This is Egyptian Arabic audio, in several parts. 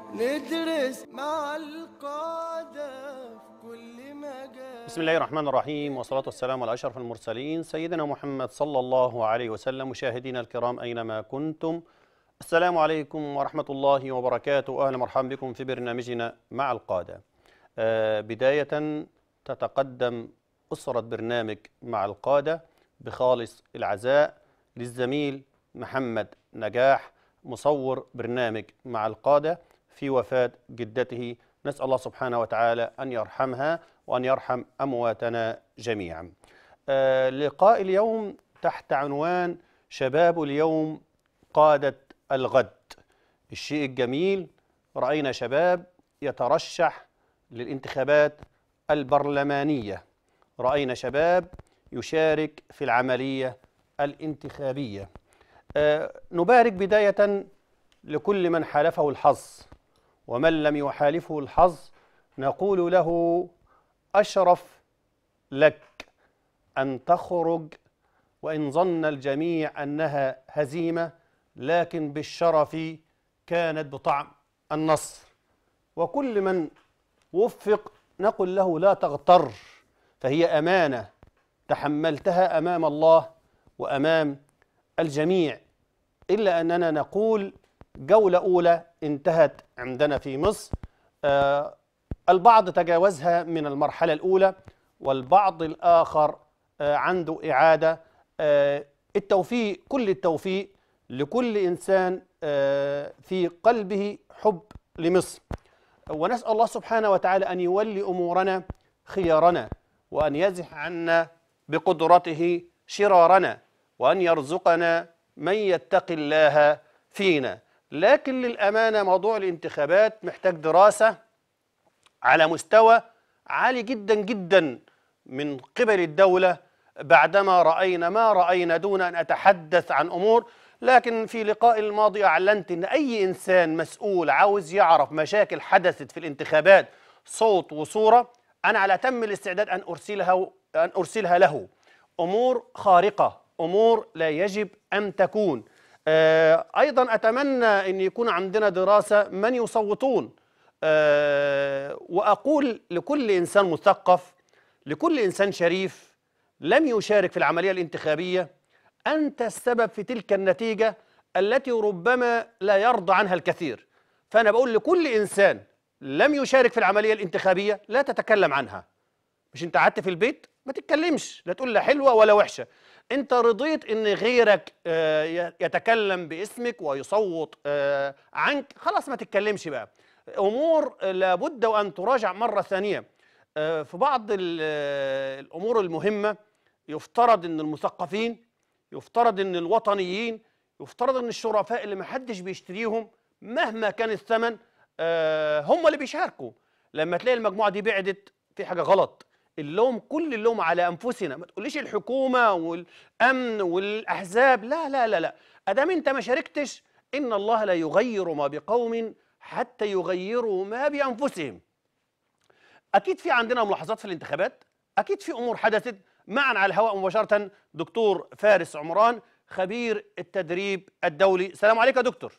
ندرس مع القادة في كل مجال بسم الله الرحمن الرحيم والصلاة والسلام على أشرف المرسلين سيدنا محمد صلى الله عليه وسلم مشاهدينا الكرام أينما كنتم السلام عليكم ورحمة الله وبركاته أهلا مرحبا بكم في برنامجنا مع القادة آه، بداية تتقدم أسرة برنامج مع القادة بخالص العزاء للزميل محمد نجاح مصور برنامج مع القادة في وفاة جدته نسأل الله سبحانه وتعالى أن يرحمها وأن يرحم أمواتنا جميعا آه، لقاء اليوم تحت عنوان شباب اليوم قادة الغد الشيء الجميل رأينا شباب يترشح للانتخابات البرلمانية رأينا شباب يشارك في العملية الانتخابية آه، نبارك بداية لكل من حالفه الحظ ومن لم يحالفه الحظ نقول له أشرف لك أن تخرج وإن ظن الجميع أنها هزيمة لكن بالشرف كانت بطعم النصر وكل من وفق نقول له لا تغتر فهي أمانة تحملتها أمام الله وأمام الجميع إلا أننا نقول جولة أولى انتهت عندنا في مصر آه البعض تجاوزها من المرحلة الأولى والبعض الآخر آه عنده إعادة آه التوفيق كل التوفيق لكل إنسان آه في قلبه حب لمصر ونسأل الله سبحانه وتعالى أن يولي أمورنا خيارنا وأن يزح عنا بقدرته شرارنا وأن يرزقنا من يتقي الله فينا لكن للأمانة موضوع الانتخابات محتاج دراسة على مستوى عالي جدا جدا من قبل الدولة بعدما رأينا ما رأينا دون أن أتحدث عن أمور لكن في لقاء الماضي أعلنت أن أي إنسان مسؤول عاوز يعرف مشاكل حدثت في الانتخابات صوت وصورة أنا على أتم الاستعداد أن أرسلها أن أرسلها له أمور خارقة أمور لا يجب أن تكون آه، أيضا أتمنى أن يكون عندنا دراسة من يصوتون آه، وأقول لكل إنسان مثقف لكل إنسان شريف لم يشارك في العملية الانتخابية أنت السبب في تلك النتيجة التي ربما لا يرضى عنها الكثير فأنا بقول لكل إنسان لم يشارك في العملية الانتخابية لا تتكلم عنها مش انت قعدت في البيت ما تتكلمش لا تقول لا حلوة ولا وحشة انت رضيت ان غيرك آه، ي- يتكلم باسمك ويصوت آه، عنك خلاص ما تتكلمش بقى امور آه، لابد وان تراجع مرة ثانية آه، في بعض ال- آه، الامور المهمة يفترض ان المثقفين يفترض ان الوطنيين يفترض ان الشرفاء اللي ما حدش بيشتريهم مهما كان الثمن آه، هم اللي بيشاركوا لما تلاقي المجموعه دي بعدت في حاجه غلط اللوم كل اللوم على انفسنا ما تقوليش الحكومه والامن والاحزاب لا لا لا لا ادام انت ما شاركتش ان الله لا يغير ما بقوم حتى يغيروا ما بانفسهم اكيد في عندنا ملاحظات في الانتخابات اكيد في امور حدثت معنا على الهواء مباشره دكتور فارس عمران خبير التدريب الدولي السلام عليكم يا دكتور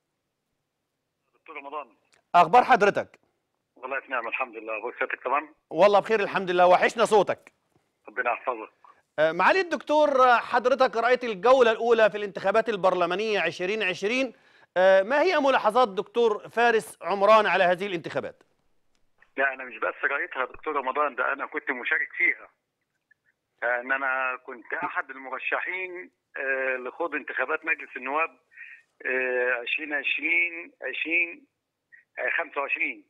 دكتور رمضان اخبار حضرتك والله في نعم الحمد لله بصحتك تمام والله بخير الحمد لله وحشنا صوتك ربنا يحفظك آه، معالي الدكتور آه، حضرتك رأيت الجولة الأولى في الانتخابات البرلمانية 2020 آه، ما هي ملاحظات دكتور فارس عمران على هذه الانتخابات؟ لا انا مش بس قريتها دكتور رمضان ده انا كنت مشارك فيها ان انا كنت احد المرشحين آه، لخوض انتخابات مجلس النواب آه، 2020 20 آه، 25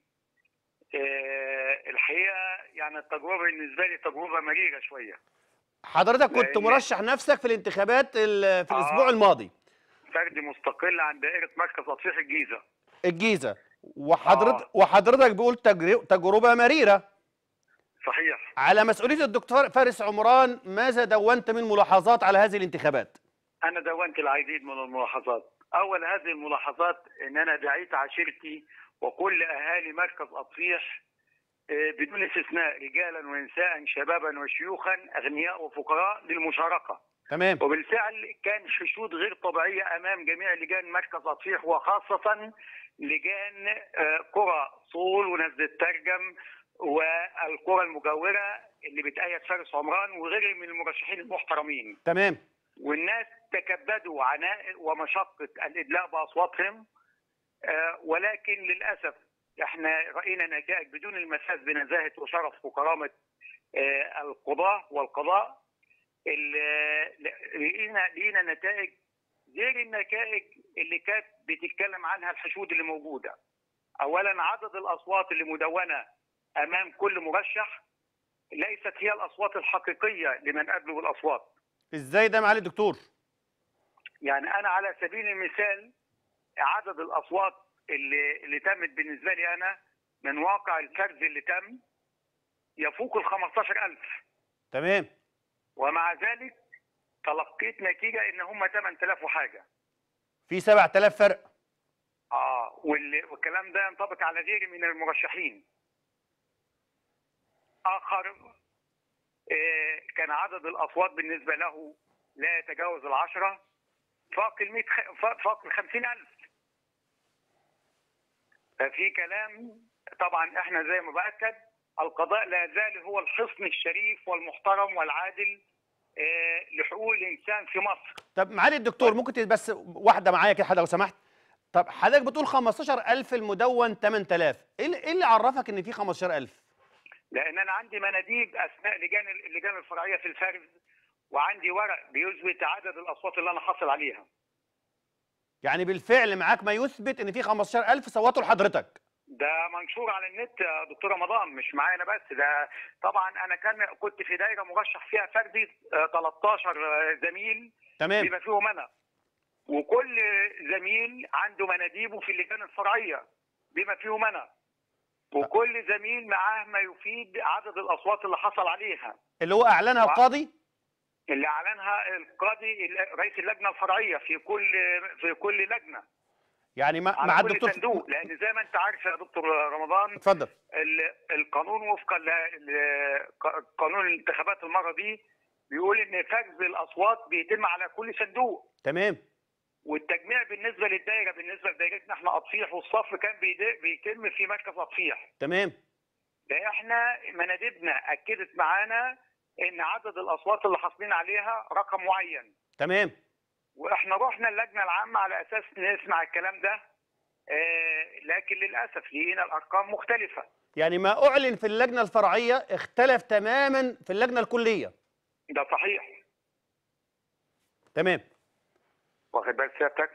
آه، الحقيقه يعني التجربه بالنسبه لي تجربه مريره شويه حضرتك كنت لأن- مرشح نفسك في الانتخابات ال- في آه. الأسبوع الماضي فرد مستقل عن دائره مركز اطفيح الجيزه الجيزة وحضرتك آه. وحضرتك بيقول تجر- تجربة مريرة صحيح على مسؤولية الدكتور فارس عمران ماذا دونت من ملاحظات على هذه الانتخابات؟ أنا دونت العديد من الملاحظات أول هذه الملاحظات أن أنا دعيت عشيرتي وكل أهالي مركز أطفيح آه، بدون استثناء رجالا ونساء شبابا وشيوخا أغنياء وفقراء للمشاركة تمام وبالفعل كان حشود غير طبيعية أمام جميع لجان مركز أطفيح وخاصة لجان آه، قرى صول ونزل الترجم والقرى المجاوره اللي بتأيد فارس عمران وغيرهم من المرشحين المحترمين تمام والناس تكبدوا عناء ومشقة الإدلاء بأصواتهم آه، ولكن للأسف احنا رأينا نتائج بدون المساس بنزاهة وشرف وكرامة آه، القضاة والقضاء ال- لقينا لقينا نتائج غير النتائج اللي كانت بتتكلم عنها الحشود اللي موجودة أولا عدد الأصوات اللي مدونة أمام كل مرشح ليست هي الأصوات الحقيقية لمن قبله بالأصوات ازاي ده معالي الدكتور يعني انا على سبيل المثال عدد الاصوات اللي اللي تمت بالنسبه لي انا من واقع الفرز اللي تم يفوق ال 15000 تمام ومع ذلك تلقيت نتيجه ان هم 8000 وحاجه في 7000 فرق اه وال- والكلام ده ينطبق على غيري من المرشحين اخر آه، كان عدد الاصوات بالنسبه له لا يتجاوز العشرة فاق ال 100 خ- فاق- فاق ال 50000 ففي كلام طبعا احنا زي ما باكد القضاء لا يزال هو الحصن الشريف والمحترم والعادل آه، لحقوق الانسان في مصر طب معالي الدكتور ممكن تت- بس واحده معايا كده حضرتك لو سمحت طب حضرتك بتقول 15000 المدون 8000 ايه اللي- إيه اللي عرفك ان في 15000 لان انا عندي مناديب اثناء لجان اللجان الفرعيه في الفرز وعندي ورق بيثبت عدد الاصوات اللي انا حاصل عليها يعني بالفعل معاك ما يثبت ان في 15000 صوتوا لحضرتك ده منشور على النت يا دكتور رمضان مش معايا انا بس ده طبعا انا كان كنت في دايره مرشح فيها فردي آه، 13 زميل تمام بما فيهم انا وكل زميل عنده مناديبه في اللجان الفرعيه بما فيهم انا وكل زميل معاه ما يفيد عدد الاصوات اللي حصل عليها اللي هو اعلنها القاضي اللي اعلنها القاضي رئيس اللجنه الفرعيه في كل في كل لجنه يعني مع, على مع كل الدكتور صندوق لان زي ما انت عارف يا دكتور رمضان اتفضل ال- القانون وفقا ل- ل- ق- قانون الانتخابات المره دي بيقول ان فرز الاصوات بيتم على كل صندوق تمام والتجميع بالنسبه للدائره بالنسبه لدائرتنا احنا اطفيح والصف كان بيد- بيتم في مركز اطفيح تمام ده احنا مناديبنا اكدت معانا ان عدد الاصوات اللي حاصلين عليها رقم معين تمام واحنا رحنا اللجنه العامه على اساس نسمع الكلام ده آه لكن للاسف لقينا الارقام مختلفه يعني ما اعلن في اللجنه الفرعيه اختلف تماما في اللجنه الكليه ده صحيح تمام واخد بال سيادتك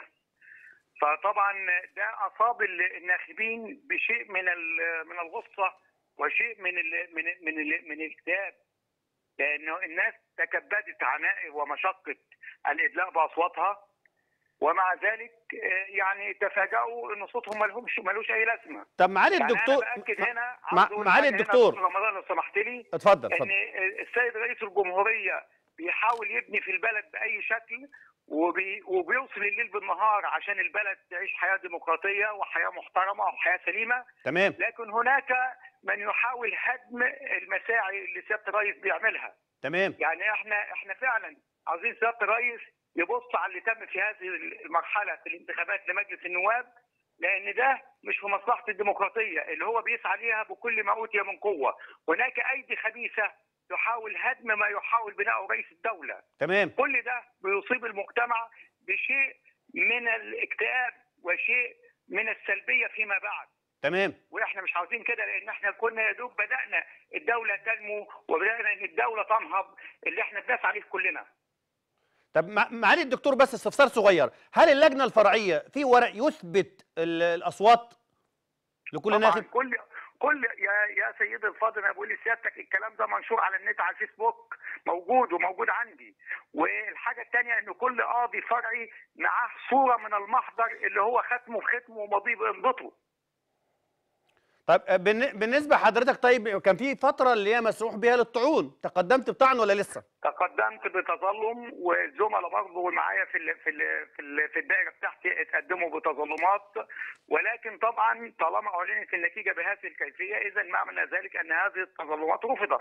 فطبعا ده اصاب ال- الناخبين بشيء من ال- من الغصه وشيء من ال من ال من ال من الاكتئاب لانه الناس تكبدت عناء ومشقه الادلاء باصواتها ومع ذلك آه، يعني تفاجئوا ان صوتهم ملهمش ملوش اي لازمه طب معالي يعني الدكتور انا باكد مع- هنا مع- عاوز أقول معالي حاجة هنا يا الدكتور. دكتور رمضان لو سمحت لي اتفضل ان اتفضل السيد رئيس الجمهوريه بيحاول يبني في البلد باي شكل وبي وبيوصل الليل بالنهار عشان البلد تعيش حياه ديمقراطيه وحياه محترمه وحياه سليمه تمام لكن هناك من يحاول هدم المساعي اللي سياده الرئيس بيعملها تمام يعني احنا احنا فعلا عاوزين سياده الرئيس يبص على اللي تم في هذه المرحله في الانتخابات لمجلس النواب لان ده مش في مصلحه الديمقراطيه اللي هو بيسعى ليها بكل ما اوتي من قوه هناك ايدي خبيثه تحاول هدم ما يحاول بناؤه رئيس الدوله تمام كل ده بيصيب المجتمع بشيء من الاكتئاب وشيء من السلبيه فيما بعد تمام واحنا مش عاوزين كده لان احنا كنا يا دوب بدانا الدوله تنمو وبدانا ان الدوله تنهض اللي احنا بنسعى عليه كلنا طب مع- معالي الدكتور بس استفسار صغير هل اللجنه الفرعيه في ورق يثبت ال- الاصوات لكل طبعا ناخب كل كل يا يا سيدي الفاضل انا بقول لسيادتك الكلام ده منشور على النت على الفيسبوك موجود وموجود عندي والحاجه الثانيه ان كل قاضي فرعي معاه صوره من المحضر اللي هو ختمه في ختمه وماضيه بامضته طيب آه، بالن- بالنسبه لحضرتك طيب كان في فتره اللي هي مسموح بها للطعون تقدمت بطعن ولا لسه تقدمت بتظلم والزملاء برضه معايا في ال في ال في, ال في الدائره بتاعتي اتقدموا بتظلمات ولكن طبعا طالما اعلنت النتيجه بهذه الكيفيه اذا معنى ذلك ان هذه التظلمات رفضت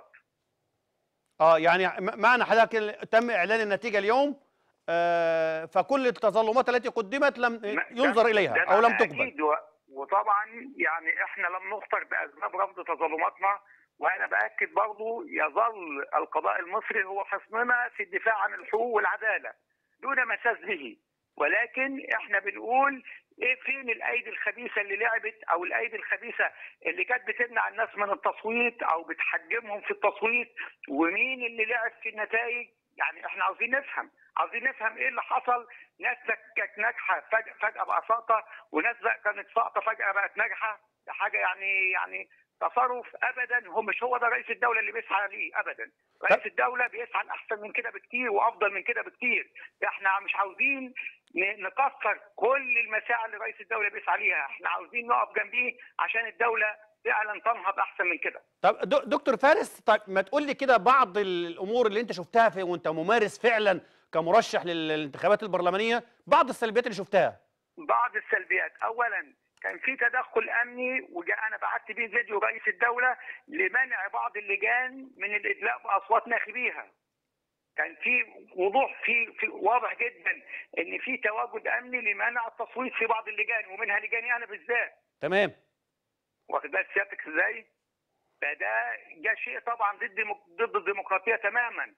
اه يعني م- معنى حضرتك ال- تم اعلان النتيجه اليوم آه فكل التظلمات التي قدمت لم ما- ينظر ده- اليها ده او لم معنى تقبل أكيد و- وطبعا يعني احنا لم نخطر باسباب رفض تظلماتنا وانا باكد برضه يظل القضاء المصري هو حصننا في الدفاع عن الحقوق والعداله دون مساس به ولكن احنا بنقول ايه فين الايدي الخبيثه اللي لعبت او الايدي الخبيثه اللي كانت بتمنع الناس من التصويت او بتحجمهم في التصويت ومين اللي لعب في النتائج يعني احنا عاوزين نفهم عاوزين نفهم ايه اللي حصل ناس كانت ناجحه فجاه فجاه بقى ساقطه وناس بقى كانت ساقطه فجاه بقت ناجحه ده حاجه يعني يعني تصرف ابدا هو مش هو ده رئيس الدوله اللي بيسعى ليه ابدا رئيس الدوله بيسعى لاحسن من كده بكتير وافضل من كده بكتير احنا مش عاوزين ن- نكسر كل المساعي اللي رئيس الدوله بيسعى ليها احنا عاوزين نقف جنبيه عشان الدوله فعلا تنهض احسن من كده طب دو- دكتور فارس طيب ما تقول لي كده بعض الامور اللي انت شفتها في وانت ممارس فعلا كمرشح لل- للانتخابات البرلمانيه بعض السلبيات اللي شفتها بعض السلبيات اولا كان في تدخل امني وجاء انا بعت بيه فيديو رئيس الدوله لمنع بعض اللجان من الادلاء باصوات ناخبيها كان في وضوح في, في واضح جدا ان في تواجد امني لمنع التصويت في بعض اللجان ومنها لجاني انا بالذات تمام واخد بالك سيادتك ازاي؟ فده ده شيء طبعا ضد ضد الديمقراطيه تماما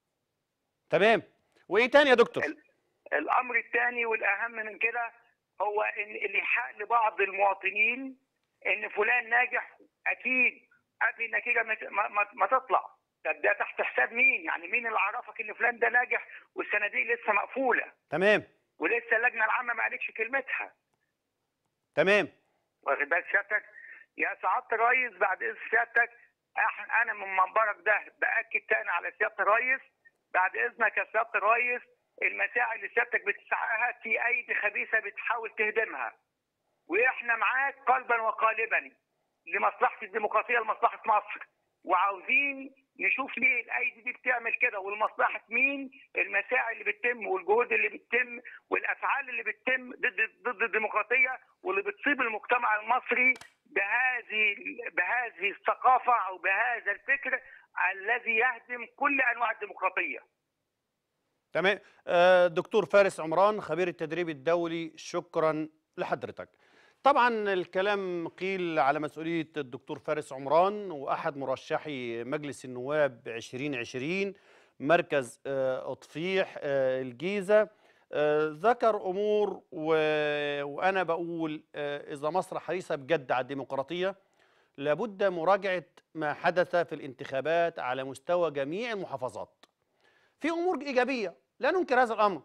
تمام وايه تاني يا دكتور ال- الامر الثاني والاهم من كده هو ان الايحاء لبعض المواطنين ان فلان ناجح اكيد قبل النتيجه ما ت- ما, ما, ما تطلع طب ده تحت حساب مين؟ يعني مين اللي عرفك ان فلان ده ناجح والصناديق لسه مقفوله تمام ولسه اللجنه العامه ما قالتش كلمتها تمام واخد بالك سيادتك يا سعاده الرئيس بعد اذن سيادتك أح- انا من منبرك ده باكد تاني على سياده الرئيس بعد اذنك يا سياده الرئيس المساعي اللي سيادتك بتسعاها في ايدي خبيثه بتحاول تهدمها واحنا معاك قلبا وقالبا لمصلحه الديمقراطيه لمصلحه مصر وعاوزين نشوف ليه الايدي دي بتعمل كده ولمصلحه مين المساعي اللي بتتم والجهود اللي بتتم والافعال اللي بتتم ضد ضد الديمقراطيه واللي بتصيب المجتمع المصري بهذه بهذه الثقافه او بهذا الفكر الذي يهدم كل انواع الديمقراطيه. تمام آه، دكتور فارس عمران خبير التدريب الدولي شكرا لحضرتك طبعا الكلام قيل على مسؤولية الدكتور فارس عمران وأحد مرشحي مجلس النواب 2020 مركز آه، أطفيح آه، الجيزة آه، ذكر أمور و... وأنا بقول آه، إذا مصر حريصة بجد على الديمقراطية لابد مراجعة ما حدث في الانتخابات على مستوى جميع المحافظات في امور ايجابيه لا ننكر هذا الامر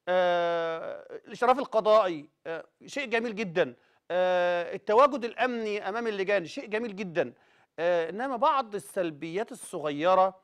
آه الاشراف القضائي آه شيء جميل جدا آه التواجد الامني امام اللجان شيء جميل جدا آه انما بعض السلبيات الصغيره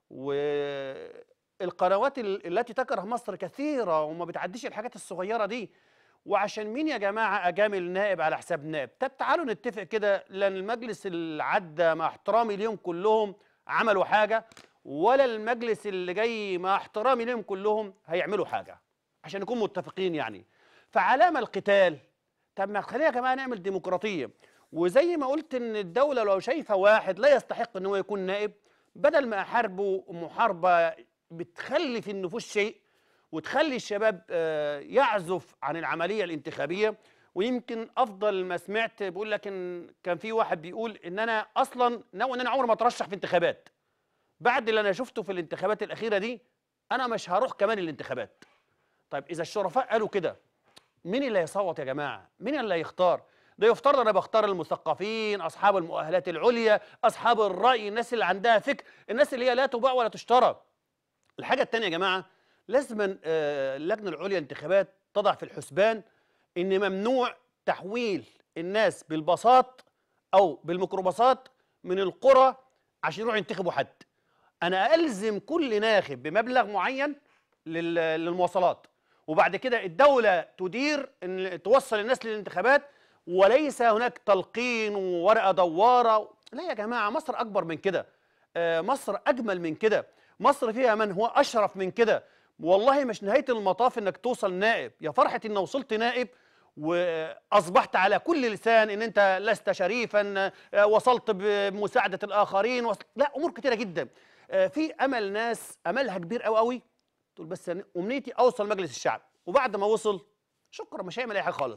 والقنوات ال- التي تكره مصر كثيره وما بتعديش الحاجات الصغيره دي وعشان مين يا جماعه اجامل نائب على حساب نائب طب تعالوا نتفق كده لان المجلس اللي عدى مع احترامي ليهم كلهم عملوا حاجه ولا المجلس اللي جاي مع احترامي ليهم كلهم هيعملوا حاجه عشان نكون متفقين يعني فعلامه القتال طب ما خلينا يا جماعه نعمل ديمقراطيه وزي ما قلت ان الدوله لو شايفه واحد لا يستحق ان هو يكون نائب بدل ما احاربه محاربه بتخلي في النفوس شيء وتخلي الشباب آه، يعزف عن العمليه الانتخابيه ويمكن افضل ما سمعت بيقول لك ان كان في واحد بيقول ان انا اصلا ناوي ان انا عمري ما اترشح في انتخابات بعد اللي انا شفته في الانتخابات الاخيره دي انا مش هروح كمان الانتخابات طيب اذا الشرفاء قالوا كده مين اللي هيصوت يا جماعه مين اللي هيختار ده يفترض انا بختار المثقفين اصحاب المؤهلات العليا اصحاب الراي الناس اللي عندها فكر الناس اللي هي لا تباع ولا تشترى الحاجه الثانيه يا جماعه لازم آه، اللجنه العليا للانتخابات تضع في الحسبان ان ممنوع تحويل الناس بالباصات او بالميكروباصات من القرى عشان يروحوا ينتخبوا حد انا الزم كل ناخب بمبلغ معين لل- للمواصلات وبعد كده الدوله تدير ان توصل الناس للانتخابات وليس هناك تلقين وورقه دواره لا يا جماعه مصر اكبر من كده آه، مصر اجمل من كده مصر فيها من هو اشرف من كده والله مش نهايه المطاف انك توصل نائب يا فرحه ان وصلت نائب واصبحت على كل لسان ان انت لست شريفا آه، وصلت بمساعده الاخرين وصل... لا امور كتيره جدا آه، في امل ناس املها كبير قوي قوي تقول بس أنا امنيتي اوصل مجلس الشعب وبعد ما وصل شكرا مش هيعمل اي حاجه خالص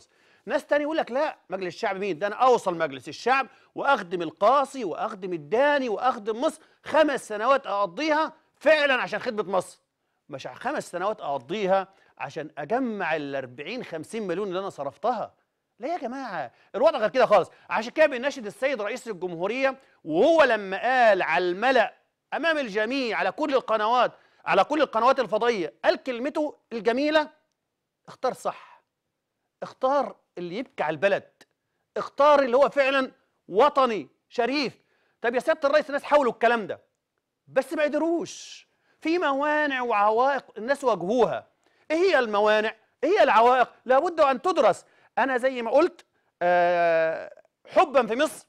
ناس تاني يقول لك لا مجلس الشعب مين ده انا اوصل مجلس الشعب واخدم القاصي واخدم الداني واخدم مصر خمس سنوات اقضيها فعلا عشان خدمه مصر مش خمس سنوات اقضيها عشان اجمع ال 40 50 مليون اللي انا صرفتها لا يا جماعه الوضع غير كده خالص عشان كده بنناشد السيد رئيس الجمهوريه وهو لما قال على الملأ امام الجميع على كل القنوات على كل القنوات الفضائيه قال كلمته الجميله اختار صح اختار اللي يبكي على البلد اختار اللي هو فعلا وطني شريف طب يا سياده الرئيس الناس حاولوا الكلام ده بس ما قدروش في موانع وعوائق الناس واجهوها ايه هي الموانع ايه هي العوائق لابد ان تدرس انا زي ما قلت آه حبا في مصر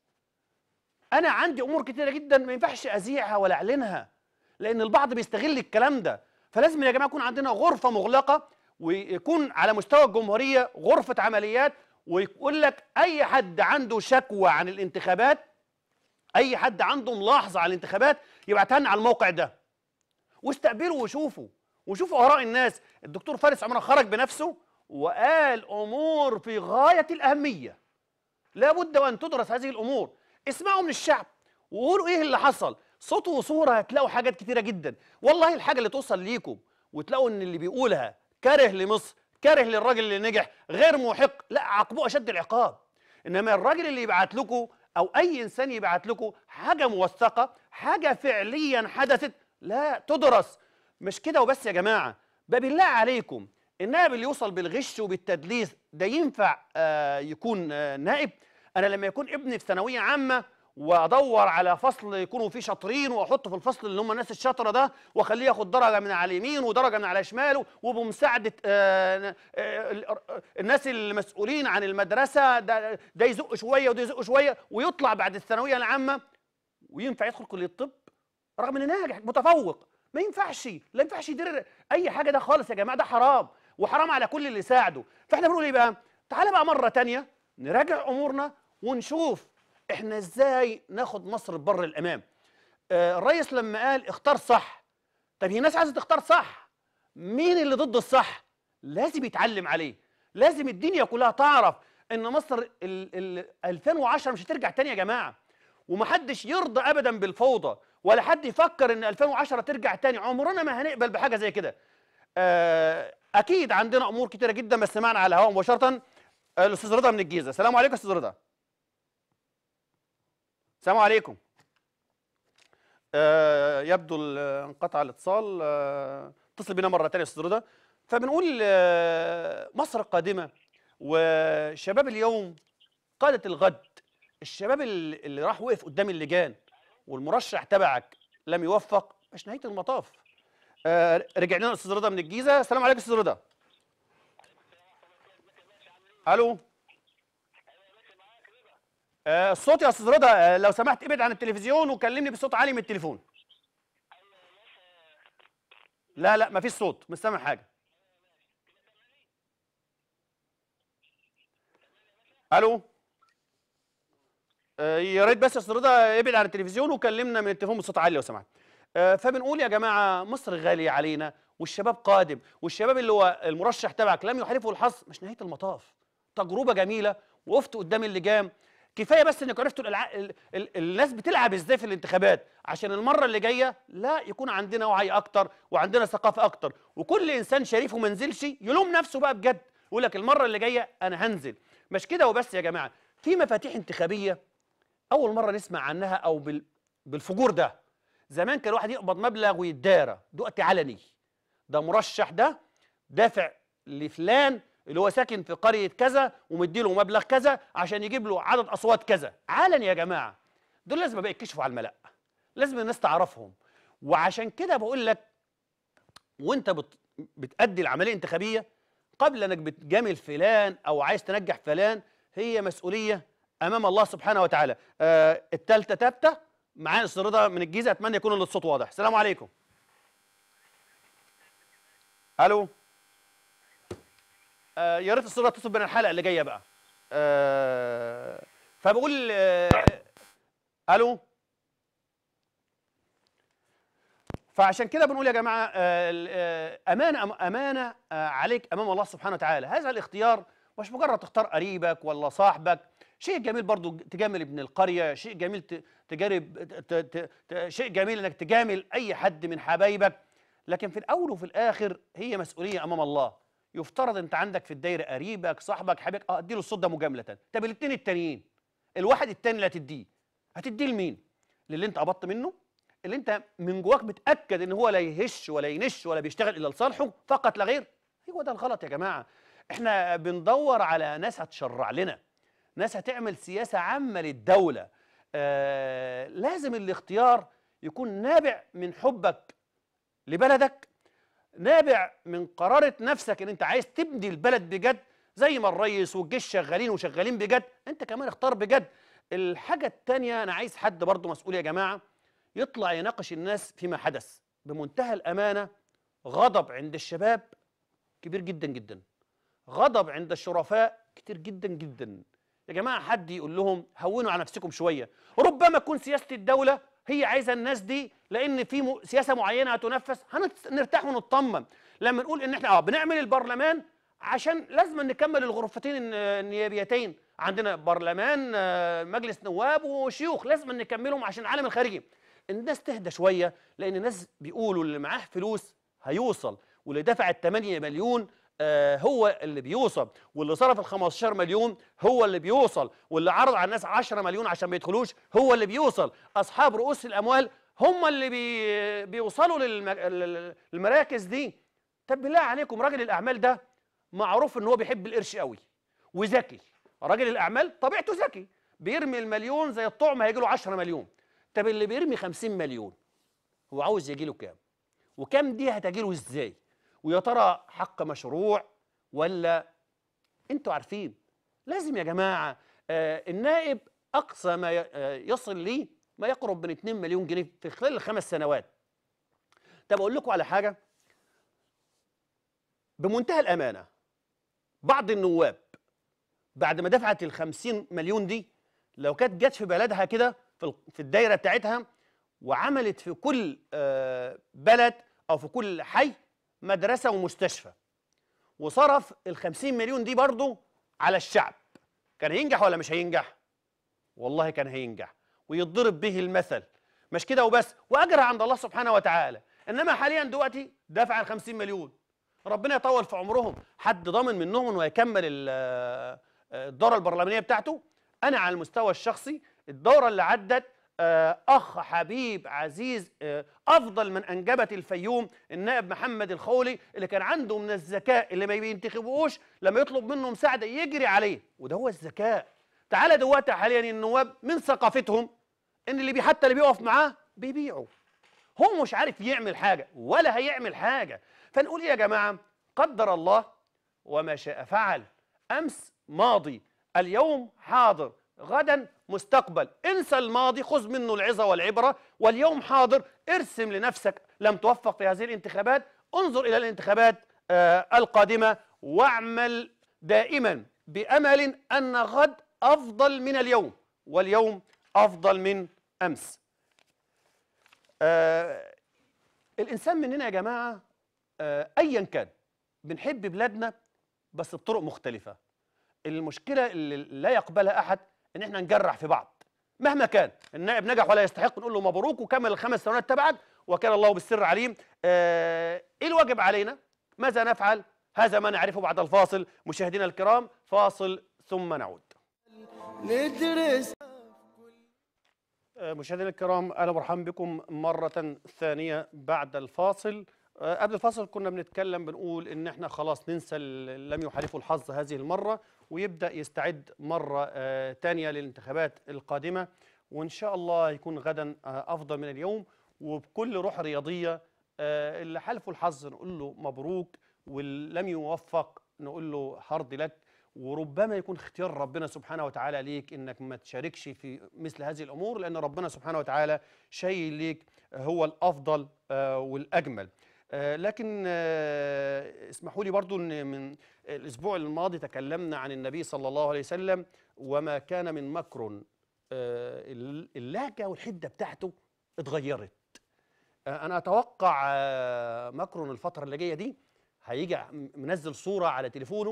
انا عندي امور كتيره جدا ما ينفعش اذيعها ولا اعلنها لان البعض بيستغل الكلام ده فلازم يا جماعه يكون عندنا غرفه مغلقه ويكون على مستوى الجمهوريه غرفه عمليات ويقول لك اي حد عنده شكوى عن الانتخابات اي حد عنده ملاحظه على الانتخابات يبعتها لنا على الموقع ده واستقبلوا وشوفوا وشوفوا اراء الناس الدكتور فارس عمران خرج بنفسه وقال امور في غايه الاهميه لابد وان تدرس هذه الامور اسمعوا من الشعب وقولوا ايه اللي حصل صوت وصوره هتلاقوا حاجات كتيره جدا والله الحاجه اللي توصل ليكم وتلاقوا ان اللي بيقولها كاره لمصر كاره للراجل اللي نجح غير محق لا عاقبوه اشد العقاب انما الراجل اللي يبعت لكم او اي انسان يبعت لكم حاجه موثقه حاجه فعليا حدثت لا تدرس مش كده وبس يا جماعه بقى بالله عليكم النائب اللي يوصل بالغش وبالتدليس ده ينفع آه يكون آه نائب انا لما يكون ابني في ثانويه عامه وادور على فصل يكونوا فيه شاطرين واحطه في الفصل اللي هم الناس الشاطره ده واخليه ياخد درجه من على اليمين ودرجه من على شماله وبمساعده آه آه الناس المسؤولين عن المدرسه ده, ده يزق شويه وده يزق شويه ويطلع بعد الثانويه العامه وينفع يدخل كليه الطب رغم انه ناجح متفوق ما ينفعش لا ينفعش يدير اي حاجه ده خالص يا جماعه ده حرام وحرام على كل اللي ساعده فاحنا بنقول ايه بقى تعالى بقى مره تانية نراجع امورنا ونشوف احنا ازاي ناخد مصر بر الامام آه الرئيس لما قال اختار صح طب هي ناس عايزه تختار صح مين اللي ضد الصح لازم يتعلم عليه لازم الدنيا كلها تعرف ان مصر ال ال 2010 مش هترجع تاني يا جماعه ومحدش يرضى ابدا بالفوضى ولا حد يفكر ان 2010 ترجع تاني عمرنا ما هنقبل بحاجه زي كده آه اكيد عندنا امور كتيره جدا بس معنا على الهواء مباشره الاستاذ رضا من الجيزه السلام عليكم استاذ رضا السلام عليكم آه يبدو انقطع الاتصال آه اتصل بنا مره ثانيه يا استاذ رضا فبنقول آه مصر القادمه وشباب اليوم قاده الغد الشباب اللي, اللي راح وقف قدام اللجان والمرشح تبعك لم يوفق مش نهايه المطاف آه رجع لنا الاستاذ رضا من الجيزه السلام عليكم استاذ رضا الو آه الصوت يا استاذ رضا آه لو سمحت ابعد عن التلفزيون وكلمني بصوت عالي من التليفون لا لا مفيش صوت مش سامع حاجه الو آه يا ريت بس يا استاذ رضا ابعد عن التلفزيون وكلمنا من التليفون بصوت عالي لو سمحت آه فبنقول يا جماعه مصر غاليه علينا والشباب قادم والشباب اللي هو المرشح تبعك لم يحالفه الحظ مش نهايه المطاف تجربه جميله وقفت قدام اللجان كفايه بس انك عرفتوا الع... ال... ال... الناس بتلعب ازاي في الانتخابات عشان المره اللي جايه لا يكون عندنا وعي اكتر وعندنا ثقافه اكتر وكل انسان شريف وما نزلش يلوم نفسه بقى بجد يقول لك المره اللي جايه انا هنزل مش كده وبس يا جماعه في مفاتيح انتخابيه اول مره نسمع عنها او بال... بالفجور ده زمان كان الواحد يقبض مبلغ ويتدارى دلوقتي علني ده مرشح ده دافع لفلان اللي هو ساكن في قريه كذا ومديله مبلغ كذا عشان يجيب له عدد اصوات كذا علني يا جماعه دول لازم بقى يتكشفوا على الملا لازم الناس تعرفهم وعشان كده بقول لك وانت بت... بتأدي العمليه الانتخابيه قبل انك بتجامل فلان او عايز تنجح فلان هي مسؤوليه امام الله سبحانه وتعالى آه التالتة تابتة معانا استاذ رضا من الجيزه اتمنى يكون الصوت واضح السلام عليكم الو آه يا ريت الصوره تتصل بين الحلقه اللي جايه بقى آه فبقول آه الو فعشان كده بنقول يا جماعه آه آه امانه امانه آه عليك امام الله سبحانه وتعالى هذا الاختيار مش مجرد تختار قريبك ولا صاحبك شيء جميل برضو تجامل ابن القرية شيء جميل ت- تجارب ت- ت- ت- شيء جميل انك تجامل اي حد من حبايبك لكن في الاول وفي الاخر هي مسؤولية امام الله يفترض انت عندك في الدايرة قريبك صاحبك حبيبك اه اديله الصوت ده مجاملة طب الاثنين التانيين الواحد التاني اللي هتديه هتديه لمين للي انت قبضت منه اللي انت من جواك متاكد ان هو لا يهش ولا ينش ولا بيشتغل الا لصالحه فقط لا غير هو ده الغلط يا جماعه احنا بندور على ناس هتشرع لنا ناس هتعمل سياسه عامه للدوله آه لازم الاختيار يكون نابع من حبك لبلدك نابع من قرارة نفسك ان انت عايز تبني البلد بجد زي ما الريس والجيش شغالين وشغالين بجد انت كمان اختار بجد الحاجة التانية انا عايز حد برضه مسؤول يا جماعة يطلع يناقش الناس فيما حدث بمنتهى الامانة غضب عند الشباب كبير جدا جدا غضب عند الشرفاء كتير جدا جدا يا جماعة حد يقول لهم هونوا على نفسكم شوية ربما تكون سياسة الدولة هي عايزة الناس دي لأن في م- سياسة معينة هتنفذ هنرتاح ونطمن لما نقول إن إحنا آه بنعمل البرلمان عشان لازم نكمل الغرفتين الن- النيابيتين عندنا برلمان آه، مجلس نواب وشيوخ لازم نكملهم عشان العالم الخارجي الناس تهدى شوية لأن الناس بيقولوا اللي معاه فلوس هيوصل واللي دفع ال 8 مليون آه، هو اللي بيوصل واللي صرف ال 15 مليون هو اللي بيوصل واللي عرض على الناس 10 مليون عشان ما يدخلوش هو اللي بيوصل اصحاب رؤوس الاموال هم اللي بي بيوصلوا للم- لل- للمراكز دي طب بالله عليكم راجل الاعمال ده معروف ان هو بيحب القرش قوي وذكي راجل الاعمال طبيعته ذكي بيرمي المليون زي الطعم هيجي له 10 مليون طب اللي بيرمي 50 مليون هو عاوز يجي له كام وكام دي هتجيله ازاي ويا ترى حق مشروع ولا انتوا عارفين لازم يا جماعه آه النائب اقصى ما ي- آه، يصل ليه ما يقرب من 2 مليون جنيه في خلال الخمس سنوات طب اقول لكم على حاجه بمنتهى الامانه بعض النواب بعد ما دفعت ال 50 مليون دي لو كانت جت في بلدها كده في ال- في الدايره بتاعتها وعملت في كل آه، بلد او في كل حي مدرسه ومستشفى وصرف ال 50 مليون دي برضه على الشعب كان هينجح ولا مش هينجح؟ والله كان هينجح ويضرب به المثل مش كده وبس واجرها عند الله سبحانه وتعالى انما حاليا دلوقتي دفع ال 50 مليون ربنا يطول في عمرهم حد ضامن منهم انه هيكمل ال- آه، الدوره البرلمانيه بتاعته انا على المستوى الشخصي الدوره اللي عدت آه، اخ حبيب عزيز آه، افضل من انجبت الفيوم النائب محمد الخولي اللي كان عنده من الذكاء اللي ما بينتخبوش لما يطلب منه مساعده يجري عليه وده هو الذكاء تعالى دلوقتي حاليا النواب من ثقافتهم ان اللي بي حتى اللي بيقف معاه بيبيعه هو مش عارف يعمل حاجه ولا هيعمل حاجه فنقول ايه يا جماعه قدر الله وما شاء فعل امس ماضي اليوم حاضر غدا مستقبل انسى الماضي خذ منه العظه والعبره واليوم حاضر ارسم لنفسك لم توفق في هذه الانتخابات انظر الى الانتخابات آه القادمه واعمل دائما بامل ان غد افضل من اليوم واليوم افضل من امس آه الانسان مننا يا جماعه آه ايا كان بنحب بلادنا بس بطرق مختلفه المشكله اللي لا يقبلها احد ان احنا نجرح في بعض مهما كان النائب نجح ولا يستحق نقول له مبروك وكمل الخمس سنوات تبعك وكان الله بالسر عليم آه ايه الواجب علينا ماذا نفعل هذا ما نعرفه بعد الفاصل مشاهدينا الكرام فاصل ثم نعود ندرس آه، مشاهدينا الكرام اهلا ومرحبا بكم مره ثانيه بعد الفاصل آه، قبل الفاصل كنا بنتكلم بنقول ان احنا خلاص ننسى ال- لم يحالفه الحظ هذه المره ويبدا يستعد مره آه، تانية للانتخابات القادمه وان شاء الله يكون غدا آه، افضل من اليوم وبكل روح رياضيه آه، اللي حالفه الحظ نقول له مبروك واللي لم يوفق نقول له حرض لك وربما يكون اختيار ربنا سبحانه وتعالى ليك انك ما تشاركش في مثل هذه الامور لان ربنا سبحانه وتعالى شيء ليك هو الافضل آه، والاجمل آه، لكن آه، اسمحوا لي برضو ان من الاسبوع الماضي تكلمنا عن النبي صلى الله عليه وسلم وما كان من مكر آه، اللهجه والحده بتاعته اتغيرت آه، انا اتوقع آه، ماكرون الفتره اللي جايه دي هيجي منزل صوره على تليفونه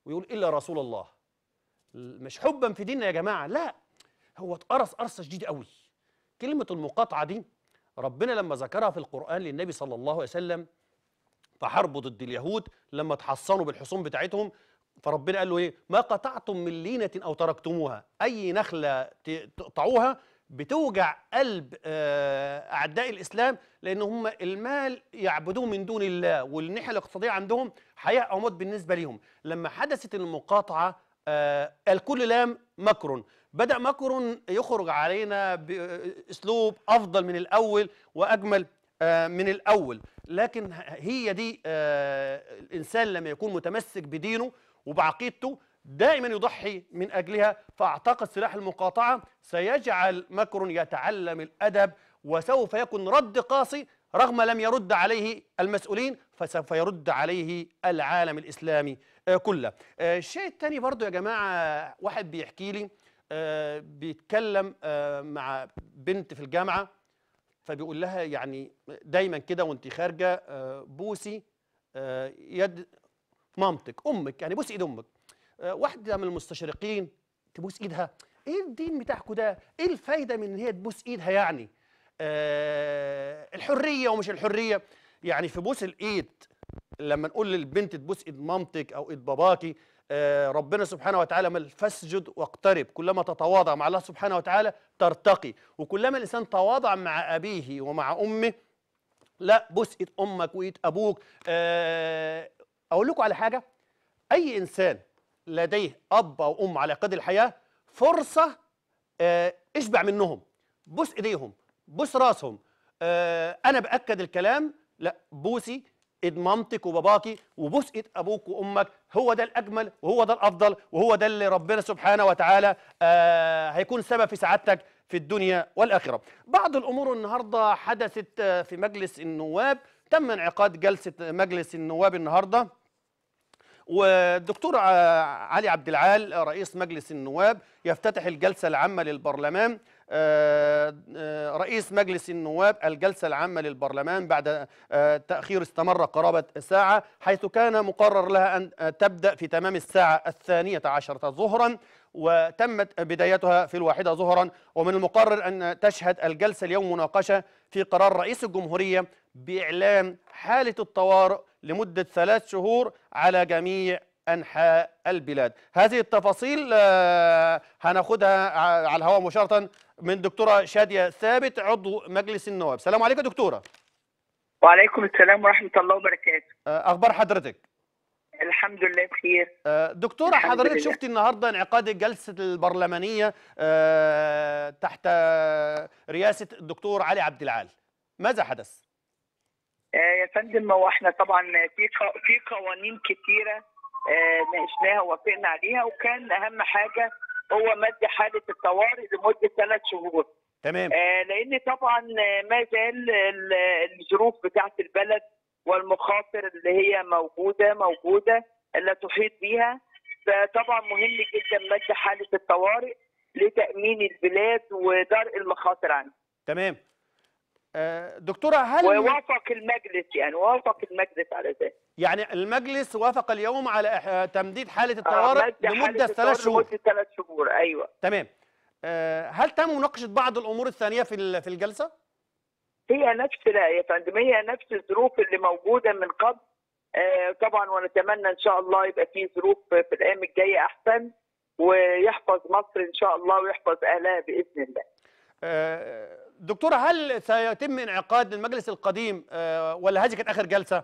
ويقول الا رسول الله مش حبا في ديننا يا جماعه لا هو اتقرص قرصه شديده قوي كلمه المقاطعه دي ربنا لما ذكرها في القران للنبي صلى الله عليه وسلم في حرب ضد اليهود لما تحصنوا بالحصون بتاعتهم فربنا قال له ايه ما قطعتم من لينه او تركتموها اي نخله ت- تقطعوها بتوجع قلب آه، اعداء الاسلام لان هم المال يعبدوه من دون الله والناحيه الاقتصاديه عندهم حياه او موت بالنسبه لهم لما حدثت المقاطعه آه، الكل لام مكر بدا مكر يخرج علينا باسلوب افضل من الاول واجمل آه، من الاول لكن ه- هي دي آه، الانسان لما يكون متمسك بدينه وبعقيدته دائما يضحي من اجلها فاعتقد سلاح المقاطعه سيجعل مكر يتعلم الادب وسوف يكون رد قاسي رغم لم يرد عليه المسؤولين فسوف يرد عليه العالم الاسلامي آه، كله. آه، الشيء الثاني برضو يا جماعه واحد بيحكي لي آه، بيتكلم آه، مع بنت في الجامعه فبيقول لها يعني دايما كده وانت خارجه آه، بوسي آه، يد مامتك امك يعني بوسي ايد امك آه، واحده من المستشرقين تبوس ايدها ايه الدين بتاعكم ده ايه الفايده من ان هي تبوس ايدها يعني آه الحريه ومش الحريه يعني في بوس الايد لما نقول للبنت تبوس ايد مامتك او ايد باباكي آه ربنا سبحانه وتعالى مال فاسجد واقترب كلما تتواضع مع الله سبحانه وتعالى ترتقي وكلما الانسان تواضع مع ابيه ومع امه لا بوس ايد امك وايد ابوك آه اقول لكم على حاجه اي انسان لديه اب او ام على قيد الحياه فرصه آه اشبع منهم بوس ايديهم بوس راسهم آه انا باكد الكلام لا بوسي ايد مامتك وباباكي وبوس ايد ابوك وامك هو ده الاجمل وهو ده الافضل وهو ده اللي ربنا سبحانه وتعالى آه هيكون سبب في سعادتك في الدنيا والاخره. بعض الامور النهارده حدثت آه، في مجلس النواب تم انعقاد جلسه مجلس النواب النهارده والدكتور ع- علي عبد العال رئيس مجلس النواب يفتتح الجلسة العامة للبرلمان آه، آه، رئيس مجلس النواب الجلسة العامة للبرلمان بعد آه، تأخير استمر قرابة ساعة حيث كان مقرر لها أن آه، تبدأ في تمام الساعة الثانية عشرة ظهرا وتمت بدايتها في الواحدة ظهرا ومن المقرر أن تشهد الجلسة اليوم مناقشة في قرار رئيس الجمهورية بإعلان حالة الطوارئ لمدة ثلاث شهور على جميع أنحاء البلاد هذه التفاصيل آه، هناخدها ع- على الهواء مباشرة من دكتورة شادية ثابت عضو مجلس النواب السلام عليكم دكتورة وعليكم السلام ورحمة الله وبركاته آه، أخبار حضرتك الحمد لله بخير آه، دكتورة الحمد حضرتك لله. شفتي النهاردة انعقاد الجلسة البرلمانية آه، تحت رئاسة الدكتور علي عبد العال ماذا حدث؟ آه يا فندم هو احنا طبعا في ق- في قوانين كتيرة آه ناقشناها ووافقنا عليها وكان أهم حاجة هو مد حالة الطوارئ لمدة ثلاث شهور تمام آه لأن طبعا آه، ما زال ال- الظروف بتاعة البلد والمخاطر اللي هي موجودة موجودة اللي تحيط بيها فطبعا مهم جدا مد حالة الطوارئ لتأمين البلاد ودرء المخاطر عنها تمام آه، دكتورة هل ووافق المجلس يعني وافق المجلس على ذلك يعني المجلس وافق اليوم على إح- تمديد حالة آه، الطوارئ مد حالة لمدة الطوارئ ثلاث شهور لمدة ثلاث شهور ايوه تمام آه، هل تم مناقشة بعض الأمور الثانية في ال- في الجلسة؟ هي نفس لا يا فندم هي نفس الظروف اللي موجوده من قبل آه، طبعا ونتمنى ان شاء الله يبقى في ظروف في الايام الجايه احسن ويحفظ مصر ان شاء الله ويحفظ اهلها باذن الله. آه، دكتورة هل سيتم انعقاد المجلس القديم آه، ولا هذه كانت آخر جلسة؟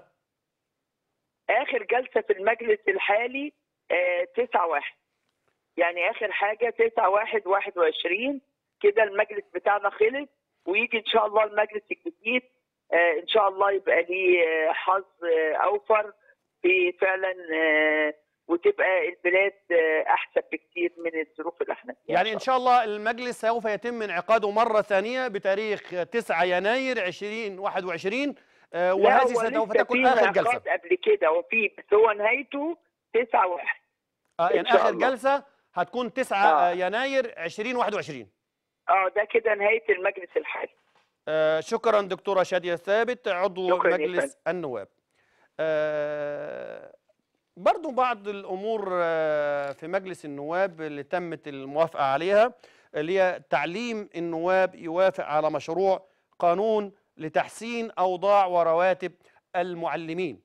اخر جلسه في المجلس الحالي 9 واحد يعني اخر حاجه 9 واحد 21 كده المجلس بتاعنا خلص ويجي ان شاء الله المجلس الجديد آه، ان شاء الله يبقى ليه آه، حظ آه، اوفر في فعلا آه، وتبقى البلاد آه، احسن بكتير من الظروف اللي احنا فيها يعني إن شاء الله المجلس سوف يتم انعقاده مرة ثانية بتاريخ 9 يناير 2021 آه، لا، وهذه هو سوف لسه تكون في آخر انعقاد جلسة قبل كده وفي بس هو نهايته 9 واحد آه، إن يعني شاء آخر الله. جلسة هتكون 9 آه. آه، يناير 2021 اه ده كده نهايه المجلس الحالي آه، شكرا دكتورة شادية ثابت عضو شكراً يا مجلس فندم. النواب آه، برضو بعض الامور آه، في مجلس النواب اللي تمت الموافقه عليها اللي هي تعليم النواب يوافق على مشروع قانون لتحسين اوضاع ورواتب المعلمين